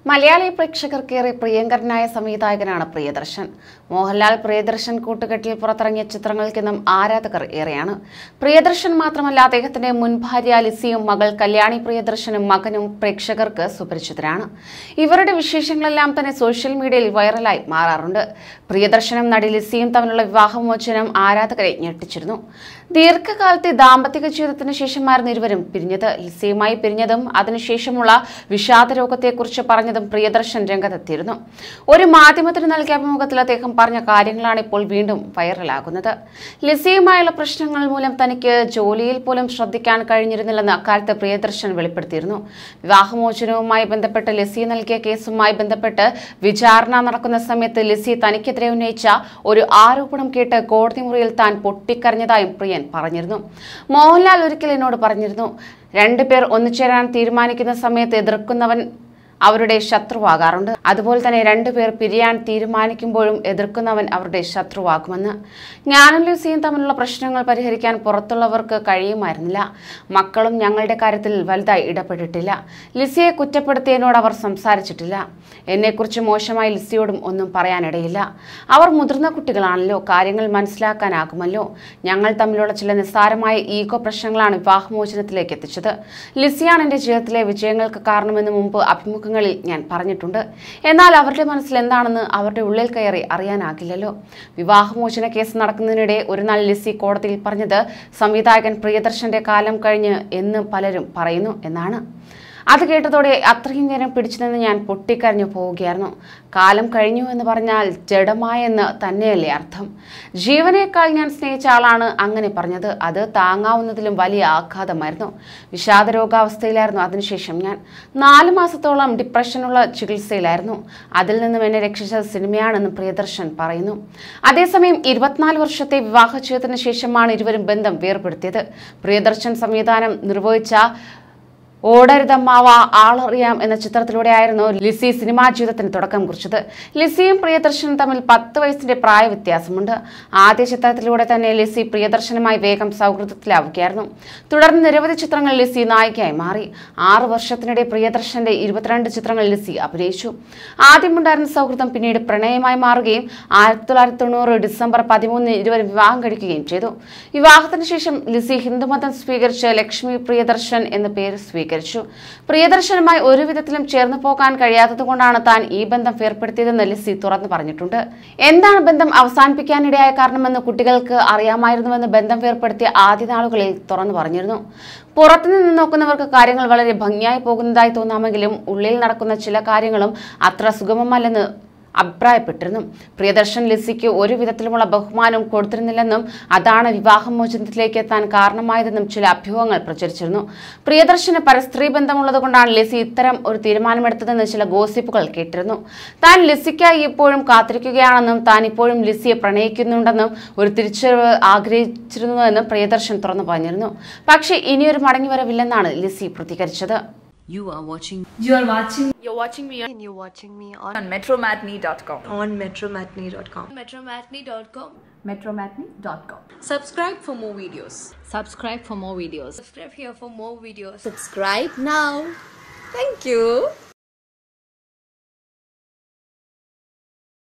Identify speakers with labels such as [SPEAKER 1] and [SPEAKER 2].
[SPEAKER 1] മലയാളി പ്രേക്ഷകർക്കേറെ പ്രിയങ്കരനായ സംവിധായകനാണ് പ്രിയദർശൻ മോഹൻലാൽ പ്രിയദർശൻ കൂട്ടുകെട്ടിൽ പുറത്തിറങ്ങിയ ചിത്രങ്ങൾക്കെന്നും ആരാധകർ ഏറെയാണ് പ്രിയദർശൻ മാത്രമല്ല അദ്ദേഹത്തിന്റെ മുൻ ഭാര്യ ലിസിയും മകൾ കല്യാണി പ്രിയദർശനും മകനും പ്രേക്ഷകർക്ക് സുപരിചിതരാണ് ഇവരുടെ വിശേഷങ്ങളെല്ലാം തന്നെ സോഷ്യൽ മീഡിയയിൽ വൈറലായി മാറാറുണ്ട് പ്രിയദർശനും നടി ലിസിയും തമ്മിലുള്ള വിവാഹമോചനം ആരാധകരെ ഞെട്ടിച്ചിരുന്നു ദീർഘകാലത്തെ ദാമ്പത്തിക ജീവിതത്തിന് ശേഷമായിരുന്നു ഇരുവരും പിരിഞ്ഞത് ലിസിയുമായി പിരിഞ്ഞതും അതിനുശേഷമുള്ള വിഷാദ രോഗത്തെക്കുറിച്ച് പറഞ്ഞതും പ്രിയദർശൻ രംഗത്തെത്തിയിരുന്നു ഒരു മാധ്യമത്തിന് നൽകിയ അഭിമുഖത്തിൽ അദ്ദേഹം പറഞ്ഞ കാര്യങ്ങളാണ് ഇപ്പോൾ വീണ്ടും വൈറലാകുന്നത് ലിസിയുമായുള്ള പ്രശ്നങ്ങൾ മൂലം തനിക്ക് ജോലിയിൽ പോലും ശ്രദ്ധിക്കാൻ കഴിഞ്ഞിരുന്നില്ലെന്ന് അക്കാലത്ത് പ്രിയദർശൻ വെളിപ്പെടുത്തിയിരുന്നു വിവാഹമോചനവുമായി ബന്ധപ്പെട്ട് ലിസി നൽകിയ കേസുമായി ബന്ധപ്പെട്ട് വിചാരണ നടക്കുന്ന സമയത്ത് ലിസി തനിക്കെതിരെ ഉന്നയിച്ച ഒരു ആരോപണം കേട്ട് കോടതി മുറിയിൽ താൻ പൊട്ടിക്കരഞ്ഞതായും പ്രിയൻ പറഞ്ഞിരുന്നു മോഹൻലാൽ ഒരിക്കൽ എന്നോട് പറഞ്ഞിരുന്നു രണ്ടുപേർ ഒന്നുചേരാൻ തീരുമാനിക്കുന്ന സമയത്ത് എതിർക്കുന്നവൻ അവരുടെ ശത്രുവാകാറുണ്ട് അതുപോലെ തന്നെ രണ്ടുപേർ പിരിയാൻ തീരുമാനിക്കുമ്പോഴും എതിർക്കുന്നവൻ അവരുടെ ശത്രുവാകുമെന്ന് ഞാനും ലിസിയും തമ്മിലുള്ള പ്രശ്നങ്ങൾ പരിഹരിക്കാൻ പുറത്തുള്ളവർക്ക് കഴിയുമായിരുന്നില്ല മക്കളും ഞങ്ങളുടെ കാര്യത്തിൽ വലുതായി ഇടപെട്ടിട്ടില്ല ലിസിയെ കുറ്റപ്പെടുത്തിയതിനോട് അവർ സംസാരിച്ചിട്ടില്ല എന്നെക്കുറിച്ച് മോശമായി ലിസിയോടും ഒന്നും പറയാനിടയില്ല അവർ മുതിർന്ന കുട്ടികളാണല്ലോ കാര്യങ്ങൾ മനസ്സിലാക്കാനാകുമല്ലോ ഞങ്ങൾ തമ്മിലുള്ള ചില നിസ്സാരമായ ഈഗോ പ്രശ്നങ്ങളാണ് വിവാഹമോചനത്തിലേക്ക് എത്തിച്ചത് ലിസിയാണ് എൻ്റെ ജീവിതത്തിലെ വിജയങ്ങൾക്ക് കാരണമെന്ന് മുമ്പ് അഭിമുഖങ്ങളിൽ ഞാൻ പറഞ്ഞിട്ടുണ്ട് എന്നാൽ അവരുടെ മനസ്സിൽ എന്താണെന്ന് അവരുടെ ഉള്ളിൽ കയറി അറിയാനാകില്ലല്ലോ വിവാഹമോചന കേസ് നടക്കുന്നതിനിടെ ഒരു നാൾ ലിസി കോടതിയിൽ പറഞ്ഞത് സംവിധായകൻ പ്രിയദർശന്റെ കാലം കഴിഞ്ഞ് എന്ന് പലരും പറയുന്നു എന്നാണ് അത് കേട്ടതോടെ അത്രയും നേരം പിടിച്ചു നിന്ന് ഞാൻ പൊട്ടിക്കരഞ്ഞു പോവുകയായിരുന്നു കാലം കഴിഞ്ഞു എന്ന് പറഞ്ഞാൽ ജഡമായെന്ന് തന്നെയല്ലേ അർത്ഥം ജീവനേക്കാൾ ഞാൻ സ്നേഹിച്ച ആളാണ് അങ്ങനെ പറഞ്ഞത് അത് താങ്ങാവുന്നതിലും വലിയ ആഘാതമായിരുന്നു വിഷാദ രോഗാവസ്ഥയിലായിരുന്നു അതിനുശേഷം ഞാൻ നാല് മാസത്തോളം ഡിപ്രഷനുള്ള ചികിത്സയിലായിരുന്നു അതിൽ നിന്നും എന്നെ രക്ഷിച്ചത് സിനിമയാണെന്ന് പ്രിയദർശൻ പറയുന്നു അതേസമയം ഇരുപത്തിനാല് വർഷത്തെ വിവാഹ ജീവിതത്തിന് ശേഷമാണ് ഇരുവരും ബന്ധം വേർപെടുത്തിയത് പ്രിയദർശൻ സംവിധാനം നിർവഹിച്ച ഓടരുതമ്മാവ ആളറിയാം എന്ന ചിത്രത്തിലൂടെയായിരുന്നു ലിസി സിനിമാ ജീവിതത്തിന് തുടക്കം കുറിച്ചത് ലിസിയും പ്രിയദർശനും തമ്മിൽ പത്ത് വയസ്സിന്റെ പ്രായ വ്യത്യാസമുണ്ട് ആദ്യ ചിത്രത്തിലൂടെ തന്നെ ലിസി പ്രിയദർശനുമായി വേഗം സൗഹൃദത്തിലാവുകയായിരുന്നു തുടർന്ന് നിരവധി ചിത്രങ്ങൾ ലിസി നായികയായി മാറി ആറ് വർഷത്തിനിടെ പ്രിയദർശന്റെ ഇരുപത്തിരണ്ട് ചിത്രങ്ങൾ ലിസി അഭിനയിച്ചു ആദ്യമുണ്ടായിരുന്ന സൗഹൃദം പിന്നീട് പ്രണയമായി മാറുകയും ആയിരത്തി തൊള്ളായിരത്തി തൊണ്ണൂറ് ഡിസംബർ പതിമൂന്നിന് ഇരുവരും വിവാഹം കഴിക്കുകയും ചെയ്തു വിവാഹത്തിന് ശേഷം ലിസി ഹിന്ദുമതം സ്വീകരിച്ച് ലക്ഷ്മി പ്രിയദർശൻ എന്ന പേര് സ്വീകരിച്ചു പ്രിയദർശനുമായി ഒരു വിധത്തിലും ചേർന്ന് പോകാൻ കഴിയാത്തതുകൊണ്ടാണ് താൻ ഈ ബന്ധം വേർപ്പെടുത്തിയതെന്ന് ലിസി തുറന്നു പറഞ്ഞിട്ടുണ്ട് എന്താണ് ബന്ധം അവസാനിപ്പിക്കാനിടയായ കാരണമെന്ന് കുട്ടികൾക്ക് അറിയാമായിരുന്നുവെന്ന് ബന്ധം വേർപ്പെടുത്തിയ ആദ്യ നാളുകളിൽ തുറന്നു പറഞ്ഞിരുന്നു പുറത്തുനിന്ന് നോക്കുന്നവർക്ക് കാര്യങ്ങൾ വളരെ ഭംഗിയായി പോകുന്നതായി തോന്നാമെങ്കിലും ഉള്ളിൽ നടക്കുന്ന ചില കാര്യങ്ങളും അത്ര സുഗമമല്ലെന്ന് അഭിപ്രായപ്പെട്ടിരുന്നു പ്രിയദർശൻ ലിസിക്ക് ഒരു വിധത്തിലുമുള്ള ബഹുമാനവും കൊടുത്തിരുന്നില്ലെന്നും അതാണ് വിവാഹമോചനത്തിലേക്ക് എത്താൻ കാരണമായതെന്നും ചില അഭ്യൂഹങ്ങൾ പ്രചരിച്ചിരുന്നു പ്രിയദർശന് പരസ്ത്രീ ബന്ധമുള്ളതുകൊണ്ടാണ് ലിസി ഇത്തരം ഒരു തീരുമാനമെടുത്തതെന്ന് ചില ഗോസിപ്പുകൾ കേട്ടിരുന്നു താൻ ലിസിക്കായി ഇപ്പോഴും കാത്തിരിക്കുകയാണെന്നും താൻ ഇപ്പോഴും ലിസിയെ പ്രണയിക്കുന്നുണ്ടെന്നും ഒരു തിരിച്ചറിവ് ആഗ്രഹിച്ചിരുന്നുവെന്നും പ്രിയദർശൻ തുറന്നു പറഞ്ഞിരുന്നു പക്ഷേ ഇനിയൊരു മടങ്ങിവരവില്ലെന്നാണ് ലിസി പ്രതികരിച്ചത്
[SPEAKER 2] You are watching
[SPEAKER 3] You are watching
[SPEAKER 4] You're watching me on,
[SPEAKER 5] and you're watching me on,
[SPEAKER 3] on metromatney.com.
[SPEAKER 5] on metromatney.com.
[SPEAKER 4] metromatney.com.
[SPEAKER 3] Metromatney.com.
[SPEAKER 2] subscribe for more videos
[SPEAKER 1] subscribe for more videos
[SPEAKER 4] Subscribe here for more videos.
[SPEAKER 5] Subscribe now. Thank you.